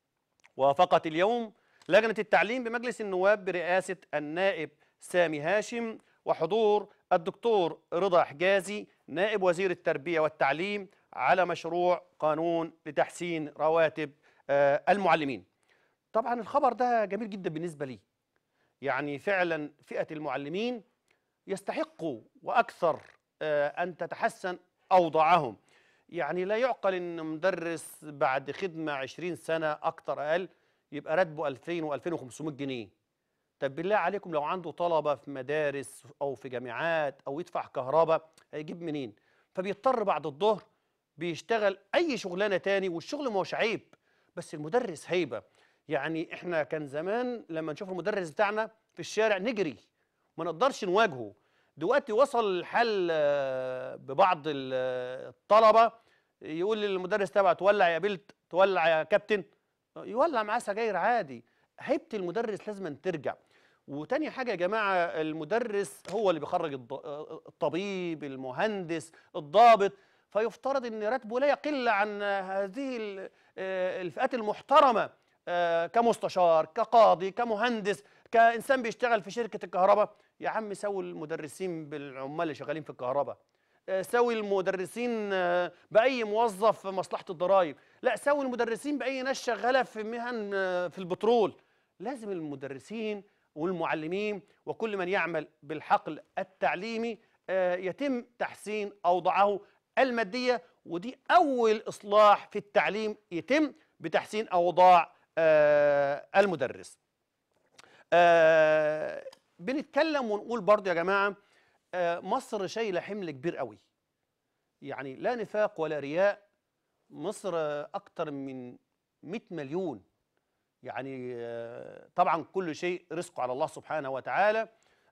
وافقت اليوم لجنه التعليم بمجلس النواب برئاسه النائب سامي هاشم وحضور الدكتور رضا حجازي نائب وزير التربيه والتعليم على مشروع قانون لتحسين رواتب آه، المعلمين طبعا الخبر ده جميل جدا بالنسبه لي يعني فعلا فئه المعلمين يستحقوا واكثر آه، ان تتحسن اوضاعهم يعني لا يعقل ان مدرس بعد خدمه 20 سنه اكتر اقل يبقى راتبه 2000 و2500 جنيه طب بالله عليكم لو عنده طلبه في مدارس او في جامعات او يدفع كهرباء هيجيب منين فبيضطر بعد الظهر بيشتغل اي شغلانه تاني والشغل ما هوش عيب بس المدرس هيبه يعني احنا كان زمان لما نشوف المدرس بتاعنا في الشارع نجري ما نقدرش نواجهه دلوقتي وصل الحل آه، ببعض ال- آه، الطلبه يقول للمدرس تبعه تولع يا بلت تولع يا كابتن يولع معاه سجاير عادي هيبه المدرس لازم ترجع وتاني حاجة يا جماعة المدرس هو اللي بيخرج الض- الطبيب المهندس الضابط فيفترض ان راتبه لا يقل عن هذه ال- آه، الفئات المحترمة آه، كمستشار كقاضي كمهندس كإنسان بيشتغل في شركة الكهرباء يا عم سوي المدرسين بالعمال اللي شغالين في الكهرباء آه، سوي المدرسين آه، بأي موظف في مصلحة الضرائب لا سوي المدرسين بأي ناس شغالة في مهن آه، في البترول لازم المدرسين والمعلمين وكل من يعمل بالحقل التعليمي آه، يتم تحسين أوضاعه المادية ودي أول إصلاح في التعليم يتم بتحسين أوضاع آه، المدرس آه، بنتكلم ونقول برضو يا جماعة آه، مصر شايلة حمل كبير قوي يعني لا نفاق ولا رياء مصر آه، أكتر من 100 مليون يعني آه، طبعا كل شيء رزقه على الله سبحانه وتعالى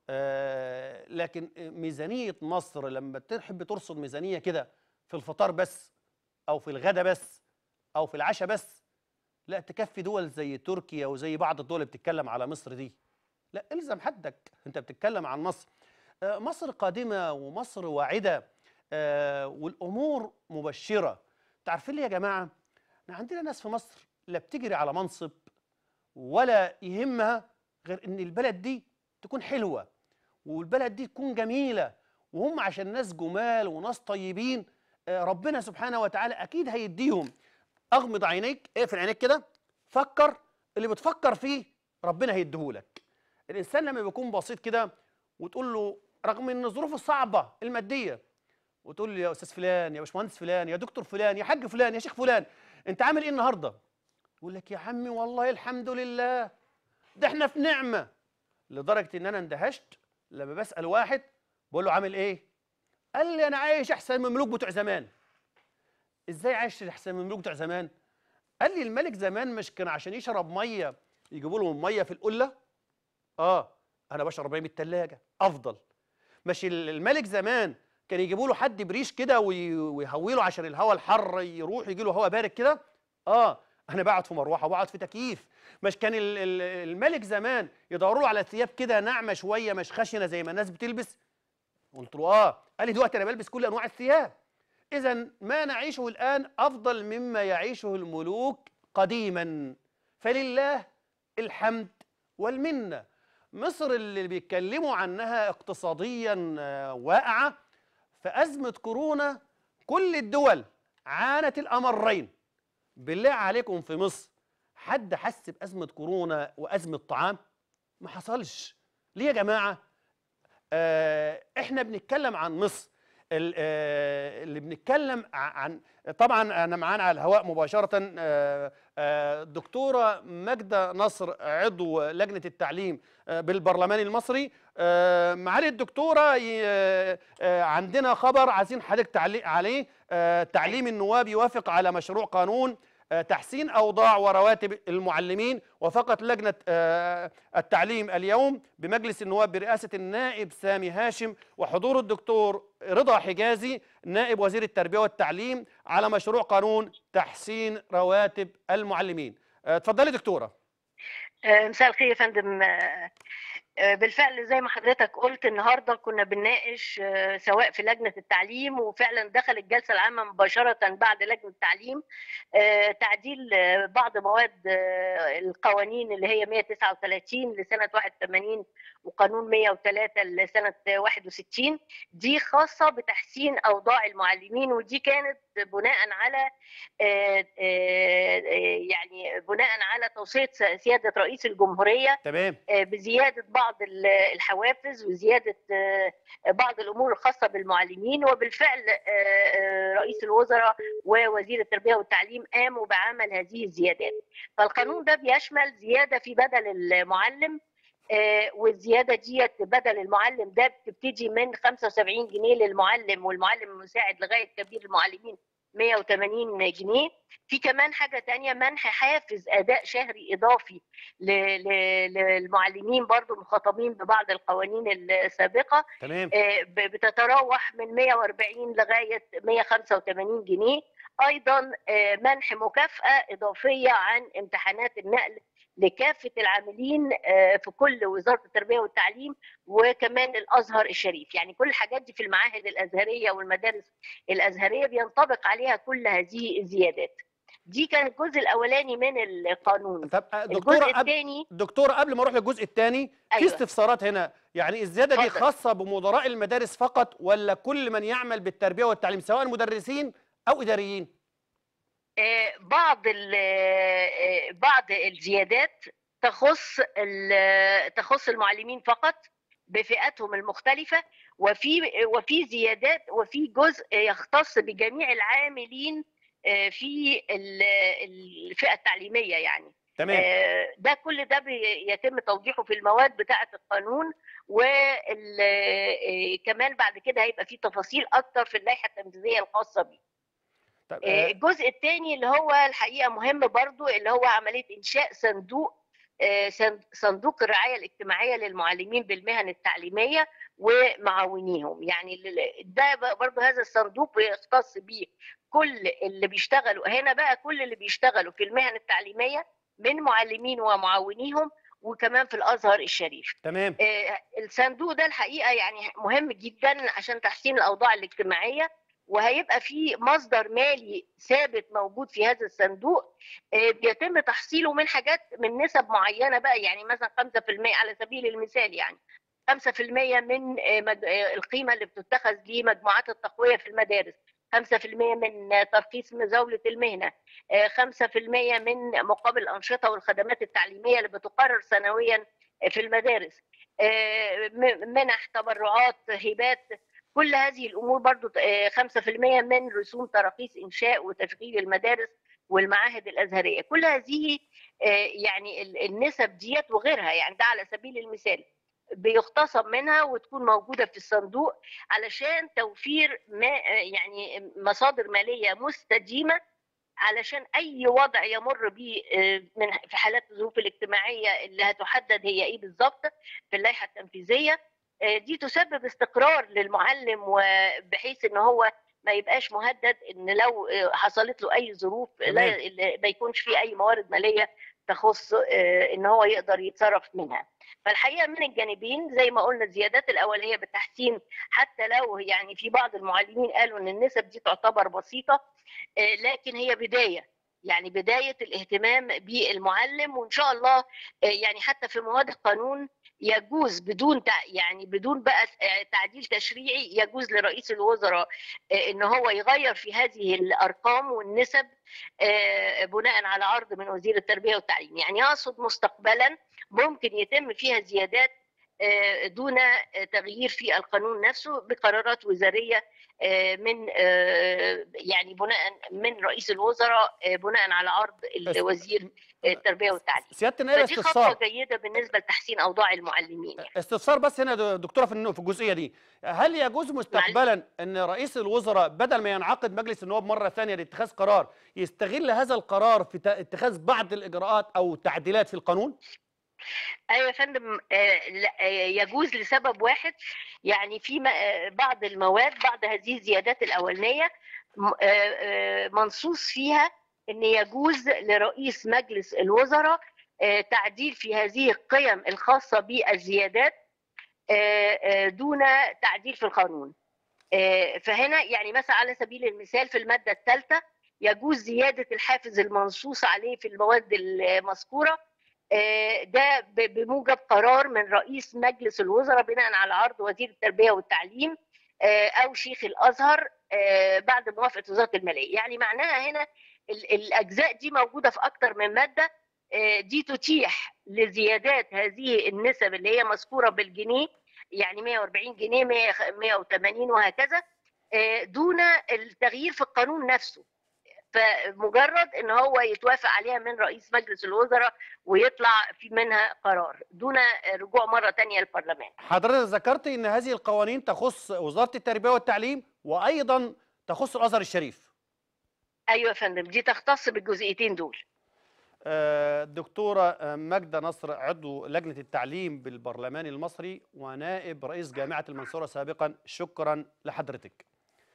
آه، لكن ميزانية مصر لما تحب ترصد ميزانية كده في الفطار بس أو في الغدا بس أو في العشاء بس لا تكفي دول زي تركيا وزي بعض الدول اللي بتتكلم على مصر دي لا الزم حدك انت بتتكلم عن مصر آه، مصر قادمة ومصر واعدة آه، والأمور مبشرة تعرفين ليه يا جماعة احنا عندنا ناس في مصر لا بتجري على منصب ولا يهمها غير ان البلد دي تكون حلوة والبلد دي تكون جميلة وهم عشان ناس جمال وناس طيبين آه، ربنا سبحانه وتعالى أكيد هيديهم أغمض عينيك اقفل عينيك كده فكر اللي بتفكر فيه ربنا هيديهولك الإنسان لما بيكون بسيط كده وتقول له رغم ان الظروف الصعبة المادية وتقول لي يا أستاذ فلان يا باشمهندس فلان يا دكتور فلان يا حاج فلان يا شيخ فلان أنت عامل إيه النهاردة؟ يقول لك يا عمي والله الحمد لله ده احنا في نعمة لدرجة إن أنا اندهشت لما بسأل واحد بقول له عامل إيه؟ قال لي أنا عايش أحسن من الملوك بتوع زمان إزاي عايش أحسن من الملوك بتوع زمان؟ قال لي الملك زمان مش كان عشان يشرب مية يجيبوا له مية في القلة؟ آه أنا بشرب مية من التلاجة أفضل مش ال- الملك زمان كان يجيبوا له حد بريش كده وي- ويهويله عشان الهواء الحر يروح يجي له هواء بارد كده اه انا بقعد في مروحه وبقعد في تكييف مش كان ال- ال- الملك زمان يدوروا له على ثياب كده ناعمه شويه مش خشنه زي ما الناس بتلبس قلت له اه قال لي دلوقتي انا بلبس كل انواع الثياب اذا ما نعيشه الان افضل مما يعيشه الملوك قديما فلله الحمد والمنه مصر اللي بيتكلموا عنها اقتصاديا آه، واقعه في ازمه كورونا كل الدول عانت الامرين بالله عليكم في مصر حد حس بازمه كورونا وازمه طعام ما حصلش ليه يا جماعه آه احنا بنتكلم عن مصر ال- آه، اللي بنتكلم ع- عن طبعا انا معانا على الهواء مباشره آه، آه، دكتوره ماجده نصر عضو لجنه التعليم آه، بالبرلمان المصري آه، معالي الدكتوره ي- آه، آه، عندنا خبر عايزين حضرتك تعليق عليه آه، تعليم النواب يوافق على مشروع قانون آه، تحسين اوضاع ورواتب المعلمين وفقط لجنه آه، التعليم اليوم بمجلس النواب برئاسه النائب سامي هاشم وحضور الدكتور رضا حجازي نائب وزير التربيه والتعليم على مشروع قانون تحسين رواتب المعلمين آه، اتفضلي دكتوره آه، مساء الخير يا فندم آه، آه، بالفعل زي ما حضرتك قلت النهارده كنا بنناقش آه، سواء في لجنه التعليم وفعلا دخل الجلسه العامه مباشره بعد لجنه التعليم آه، تعديل آه، بعض مواد آه، القوانين اللي هي 139 لسنه 81 وقانون 103 لسنه 61 دي خاصه بتحسين اوضاع المعلمين ودي كانت بناء على آه، آه، آه، يعني بناء على توصيه سياده رئيس الجمهوريه تمام آه، بزياده بعض ال- الحوافز وزياده آه، بعض الامور الخاصه بالمعلمين وبالفعل آه، آه، رئيس الوزراء ووزير التربيه والتعليم قاموا بعمل هذه الزيادات فالقانون ده بيشمل زياده في بدل المعلم آه، والزياده ديت بدل المعلم ده بتبتدي من 75 جنيه للمعلم والمعلم المساعد لغايه كبير المعلمين 180 جنيه في كمان حاجه تانية منح حافز اداء شهري اضافي ل- ل- للمعلمين برضو مخاطبين ببعض القوانين السابقه تمام آه، ب- بتتراوح من 140 لغايه 185 جنيه ايضا آه، منح مكافاه اضافيه عن امتحانات النقل لكافه العاملين آه، في كل وزاره التربيه والتعليم وكمان الازهر الشريف يعني كل الحاجات دي في المعاهد الازهريه والمدارس الازهريه بينطبق عليها كل هذه الزيادات دي كان الجزء الاولاني من القانون طب آه، الجزء دكتوره قبل الثاني دكتوره قبل ما اروح للجزء الثاني في أيوة. استفسارات هنا يعني الزياده دي اتفضل. خاصه بمدراء المدارس فقط ولا كل من يعمل بالتربيه والتعليم سواء مدرسين او اداريين آه، بعض ال- آه، بعض الزيادات تخص ال- تخص المعلمين فقط بفئاتهم المختلفة وفي وفي زيادات وفي جزء يختص بجميع العاملين آه، في ال- الفئة التعليمية يعني تمام آه، ده كل ده بيتم توضيحه في المواد بتاعه القانون وكمان بعد كده هيبقى في تفاصيل اكتر في اللائحه التنفيذيه الخاصه بيه طب آه، آه، الجزء الثاني اللي هو الحقيقه مهم برضو اللي هو عمليه انشاء صندوق آه، صن- صندوق الرعايه الاجتماعيه للمعلمين بالمهن التعليميه ومعاونيهم يعني ال- ده بقى برضو هذا الصندوق بيختص بيه كل اللي بيشتغلوا هنا بقى كل اللي بيشتغلوا في المهن التعليميه من معلمين ومعاونيهم وكمان في الازهر الشريف تمام آه، الصندوق ده الحقيقه يعني مهم جدا عشان تحسين الاوضاع الاجتماعيه وهيبقى في مصدر مالي ثابت موجود في هذا الصندوق آه، بيتم تحصيله من حاجات من نسب معينه بقى يعني مثلا 5% على سبيل المثال يعني 5% من آه، مج- آه، القيمه اللي بتتخذ لمجموعات التقويه في المدارس 5% من آه، ترخيص مزاوله المهنه آه، 5% من مقابل الانشطه والخدمات التعليميه اللي بتقرر سنويا في المدارس آه، م- منح تبرعات هبات كل هذه الامور برضو آه، 5% من رسوم تراخيص انشاء وتشغيل المدارس والمعاهد الازهريه كل هذه آه، يعني ال- النسب ديت وغيرها يعني ده على سبيل المثال بيختصر منها وتكون موجوده في الصندوق علشان توفير ما آه، يعني مصادر ماليه مستديمه علشان اي وضع يمر به آه، من في حالات الظروف الاجتماعيه اللي هتحدد هي ايه بالظبط في اللائحه التنفيذيه آه، دي تسبب استقرار للمعلم وبحيث ان هو ما يبقاش مهدد ان لو آه، حصلت له اي ظروف لا ما يكونش في اي موارد ماليه تخص آه، ان هو يقدر يتصرف منها فالحقيقه من الجانبين زي ما قلنا الزيادات الاوليه بالتحسين حتى لو يعني في بعض المعلمين قالوا ان النسب دي تعتبر بسيطه آه، لكن هي بدايه يعني بدايه الاهتمام بالمعلم وان شاء الله آه، يعني حتى في مواد القانون يجوز بدون تع- يعني بدون بقى آه، تعديل تشريعي يجوز لرئيس الوزراء آه، ان هو يغير في هذه الارقام والنسب آه، بناء على عرض من وزير التربيه والتعليم يعني اقصد مستقبلا ممكن يتم فيها زيادات آه، دون آه، تغيير في القانون نفسه بقرارات وزاريه آه، من آه، يعني بناء من رئيس الوزراء آه، بناء على عرض الوزير التربيه والتعليم سياده النائب فدي استفسار خطوه جيده بالنسبه لتحسين اوضاع المعلمين يعني. استفسار بس هنا يا دكتوره في النو- في الجزئيه دي هل يجوز مستقبلا ان رئيس الوزراء بدل ما ينعقد مجلس النواب مره ثانيه لاتخاذ قرار يستغل هذا القرار في تا- اتخاذ بعض الاجراءات او تعديلات في القانون ايوه يا فندم آه، لا، آه، يجوز لسبب واحد يعني في م- آه، بعض المواد بعض هذه الزيادات الاولانيه م- آه، آه، منصوص فيها ان يجوز لرئيس مجلس الوزراء آه، تعديل في هذه القيم الخاصه بالزيادات آه، آه، دون تعديل في القانون آه، فهنا يعني مثلا على سبيل المثال في الماده الثالثه يجوز زياده الحافز المنصوص عليه في المواد المذكوره آه، ده ب- بموجب قرار من رئيس مجلس الوزراء بناء على عرض وزير التربيه والتعليم آه، او شيخ الازهر آه، بعد موافقه وزاره الماليه يعني معناها هنا ال- الاجزاء دي موجوده في اكتر من ماده آه، دي تتيح لزيادات هذه النسب اللي هي مذكوره بالجنيه يعني 140 جنيه 100 180 وهكذا آه، دون التغيير في القانون نفسه فمجرد ان هو يتوافق عليها من رئيس مجلس الوزراء ويطلع في منها قرار دون رجوع مره تانية للبرلمان حضرتك ذكرت ان هذه القوانين تخص وزاره التربيه والتعليم وايضا تخص الازهر الشريف ايوه يا فندم دي تختص بالجزئيتين دول آه، الدكتورة آه، ماجدة نصر عضو لجنة التعليم بالبرلمان المصري ونائب رئيس جامعة المنصورة سابقا شكرا لحضرتك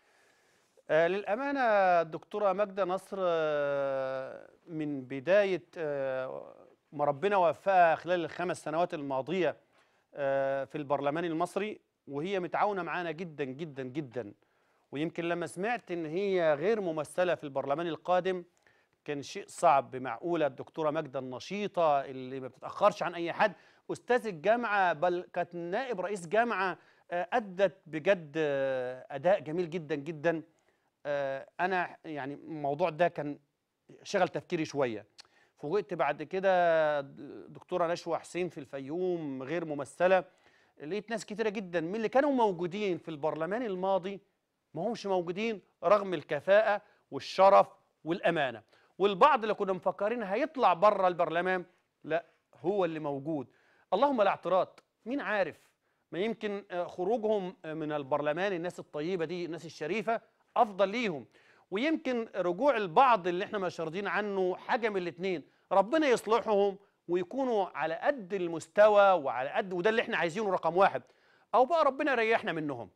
آه، للأمانة الدكتورة ماجدة نصر آه، من بداية آه، ما ربنا وفقها خلال الخمس سنوات الماضية آه، في البرلمان المصري وهي متعاونة معانا جدا جدا جدا ويمكن لما سمعت ان هي غير ممثلة في البرلمان القادم كان شيء صعب معقولة الدكتورة ماجدة النشيطة اللي ما بتتأخرش عن أي حد أستاذ الجامعة بل كانت نائب رئيس جامعة آه، أدت بجد آه، أداء جميل جدا جدا آه، أنا يعني الموضوع ده كان شغل تفكيري شوية فوجئت بعد كده دكتورة نشوى حسين في الفيوم غير ممثلة لقيت ناس كتيرة جدا من اللي كانوا موجودين في البرلمان الماضي ما همش موجودين رغم الكفاءة والشرف والأمانة والبعض اللي كنا مفكرين هيطلع بره البرلمان لا هو اللي موجود اللهم لا اعتراض مين عارف ما يمكن آه، خروجهم آه، من البرلمان الناس الطيبة دي الناس الشريفة أفضل ليهم ويمكن رجوع البعض اللي احنا مش راضيين عنه حاجة من الاتنين ربنا يصلحهم ويكونوا على قد المستوى وعلى قد وده اللي احنا عايزينه رقم واحد أو بقى ربنا يريحنا منهم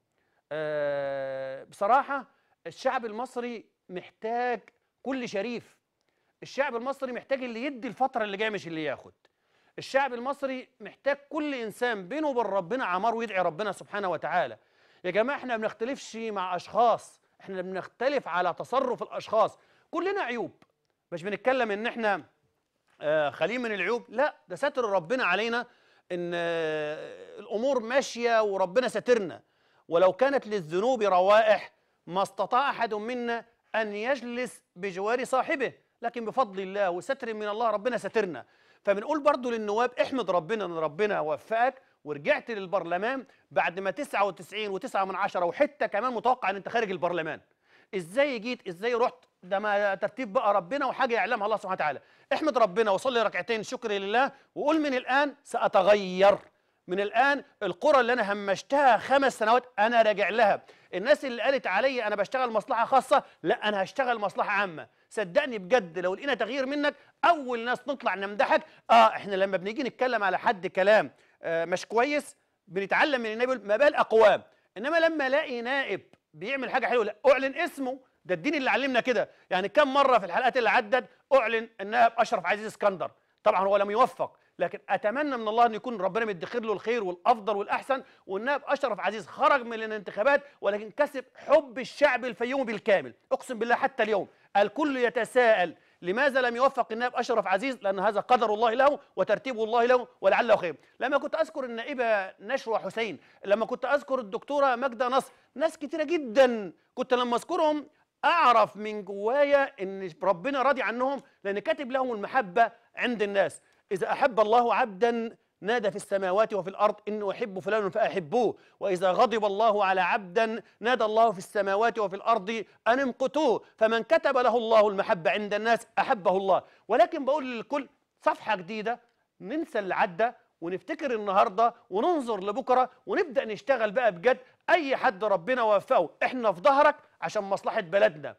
آه، بصراحة الشعب المصري محتاج كل شريف الشعب المصري محتاج اللي يدي الفترة اللي جاية مش اللي ياخد الشعب المصري محتاج كل إنسان بينه وبين ربنا عمار ويدعي ربنا سبحانه وتعالى يا جماعة احنا ما بنختلفش مع أشخاص احنا بنختلف على تصرف الأشخاص كلنا عيوب مش بنتكلم ان احنا آه، خاليين من العيوب لا ده ستر ربنا علينا ان آه، الامور ماشيه وربنا ساترنا ولو كانت للذنوب روائح ما استطاع احد منا ان يجلس بجوار صاحبه لكن بفضل الله وستر من الله ربنا سترنا فبنقول برضو للنواب احمد ربنا ان ربنا وفقك ورجعت للبرلمان بعد ما 99 و9 من عشرة وحته كمان متوقع ان انت خارج البرلمان ازاي جيت ازاي رحت ده ما ترتيب بقى ربنا وحاجه يعلمها الله سبحانه وتعالى احمد ربنا وصلي ركعتين شكر لله وقول من الان ساتغير من الان القرى اللي انا همشتها خمس سنوات انا راجع لها الناس اللي قالت عليا انا بشتغل مصلحه خاصه لا انا هشتغل مصلحه عامه صدقني بجد لو لقينا تغيير منك اول ناس نطلع نمدحك اه احنا لما بنيجي نتكلم على حد كلام آه مش كويس بنتعلم من النبي ما بال اقوام انما لما الاقي نائب بيعمل حاجه حلوه لا اعلن اسمه ده الدين اللي علمنا كده يعني كم مره في الحلقات اللي عدت اعلن النائب اشرف عزيز اسكندر طبعا هو لم يوفق لكن اتمنى من الله ان يكون ربنا مدخر له الخير والافضل والاحسن والنائب اشرف عزيز خرج من الانتخابات ولكن كسب حب الشعب الفيومي بالكامل اقسم بالله حتى اليوم الكل يتساءل لماذا لم يوفق النائب اشرف عزيز لان هذا قدر الله له وترتيب الله له ولعله خير لما كنت اذكر النائبه نشوى حسين لما كنت اذكر الدكتوره ماجده نصر ناس كتيره جدا كنت لما اذكرهم اعرف من جوايا ان ربنا راضي عنهم لان كاتب لهم المحبه عند الناس اذا احب الله عبدا نادى في السماوات وفي الارض اني احب فلانا فاحبوه واذا غضب الله على عبدا نادى الله في السماوات وفي الارض ان امقتوه فمن كتب له الله المحبه عند الناس احبه الله ولكن بقول للكل صفحه جديده ننسى اللي عدى ونفتكر النهارده وننظر لبكره ونبدا نشتغل بقى بجد اي حد ربنا وفقه احنا في ظهرك عشان مصلحه بلدنا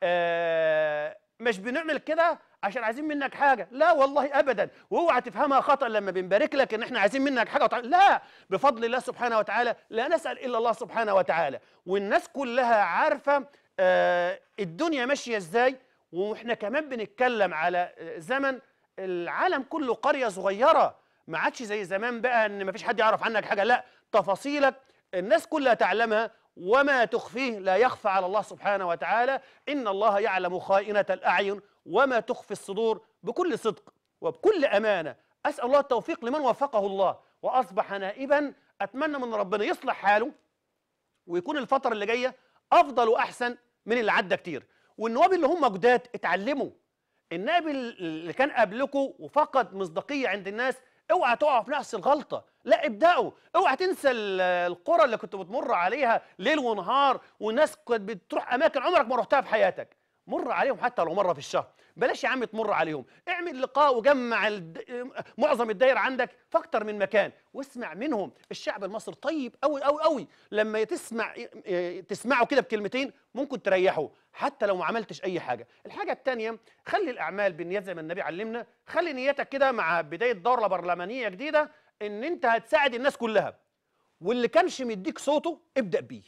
آه مش بنعمل كده عشان عايزين منك حاجه لا والله ابدا واوعى تفهمها خطا لما بنبارك لك ان احنا عايزين منك حاجه وتع... لا بفضل الله سبحانه وتعالى لا نسال الا الله سبحانه وتعالى والناس كلها عارفه آه الدنيا ماشيه ازاي واحنا كمان بنتكلم على آه، زمن العالم كله قريه صغيره ما عادش زي زمان بقى ان ما فيش حد يعرف عنك حاجه لا تفاصيلك الناس كلها تعلمها وما تخفيه لا يخفى على الله سبحانه وتعالى ان الله يعلم خائنه الاعين وما تخفي الصدور بكل صدق وبكل امانه اسال الله التوفيق لمن وفقه الله واصبح نائبا اتمنى من ربنا يصلح حاله ويكون الفتره اللي جايه افضل واحسن من اللي عدى كتير والنواب اللي هم جداد اتعلموا النائب اللي كان قبلكم وفقد مصداقيه عند الناس اوعى تقعوا في نفس الغلطه لا ابداوا اوعى تنسى ال- القرى اللي كنت بتمر عليها ليل ونهار والناس كانت بتروح اماكن عمرك ما رحتها في حياتك مر عليهم حتى لو مره في الشهر بلاش يا عم تمر عليهم اعمل لقاء وجمع الد... معظم الدايره عندك في اكتر من مكان واسمع منهم الشعب المصري طيب قوي قوي قوي لما تسمع تسمعه كده بكلمتين ممكن تريحه حتى لو ما عملتش اي حاجه الحاجه الثانيه خلي الاعمال بالنيات زي ما النبي علمنا خلي نيتك كده مع بدايه دوره برلمانيه جديده ان انت هتساعد الناس كلها واللي كانش مديك صوته ابدا بيه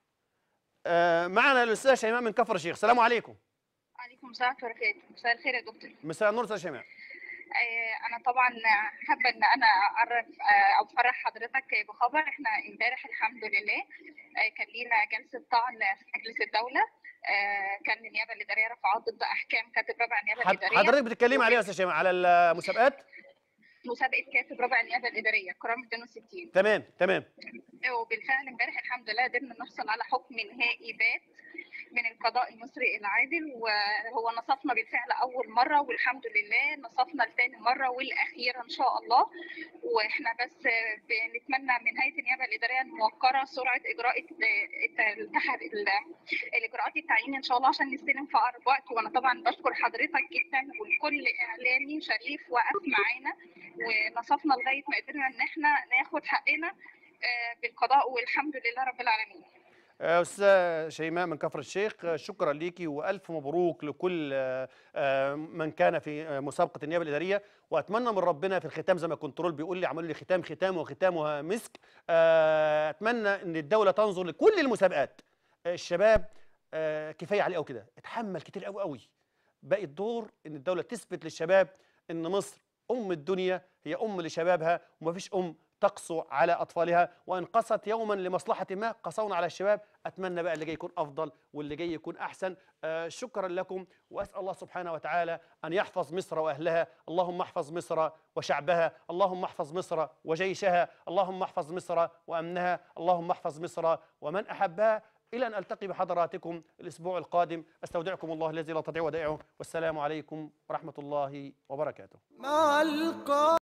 آه معنا الاستاذ شيماء من كفر الشيخ السلام عليكم عليكم السلام ورحمة الله وبركاته مساء الخير يا دكتور مساء النور استاذ شيماء آه، أنا طبعا حابة إن أنا أعرف آه، أو أفرح حضرتك بخبر إحنا إمبارح الحمد لله آه، كان لينا جلسة طعن في مجلس الدولة آه، كان النيابة الإدارية رفعت ضد أحكام كاتب رابع النيابة حد- الإدارية حضرتك بتتكلمي عليها يا استاذ شيماء على المسابقات مسابقة كاتب رابع النيابة الإدارية قرار 260 تمام تمام وبالفعل امبارح الحمد لله قدرنا نحصل على حكم نهائي بات من القضاء المصري العادل وهو نصفنا بالفعل اول مره والحمد لله نصفنا لتاني مره والاخيره ان شاء الله واحنا بس بنتمنى من هيئه النيابه الاداريه الموقره سرعه اجراء الت- التح- ال- الاجراءات التعيين ان شاء الله عشان نستلم في اقرب وقت وانا طبعا بشكر حضرتك جدا ولكل اعلامي شريف وقف معانا ونصفنا لغايه ما قدرنا ان احنا ناخد حقنا آه، بالقضاء والحمد لله رب العالمين آه، استاذ شيماء من كفر الشيخ آه، شكرا ليكي والف مبروك لكل آه، آه، من كان في آه، مسابقه النيابه الاداريه واتمنى من ربنا في الختام زي ما الكنترول بيقول لي عملوا لي ختام ختام وختامها مسك آه، اتمنى ان الدوله تنظر لكل المسابقات آه، الشباب آه، كفايه عليه قوي كده اتحمل كتير قوي قوي باقي الدور ان الدوله تثبت للشباب ان مصر ام الدنيا هي ام لشبابها ومفيش ام تقسو على اطفالها وان قست يوما لمصلحه ما قسونا على الشباب اتمنى بقى اللي جاي يكون افضل واللي جاي يكون احسن آه شكرا لكم واسال الله سبحانه وتعالى ان يحفظ مصر واهلها اللهم احفظ مصر وشعبها اللهم احفظ مصر وجيشها اللهم احفظ مصر وامنها اللهم احفظ مصر ومن احبها الى ان التقي بحضراتكم الاسبوع القادم استودعكم الله الذي لا تضيع ودائعه والسلام عليكم ورحمه الله وبركاته مع القا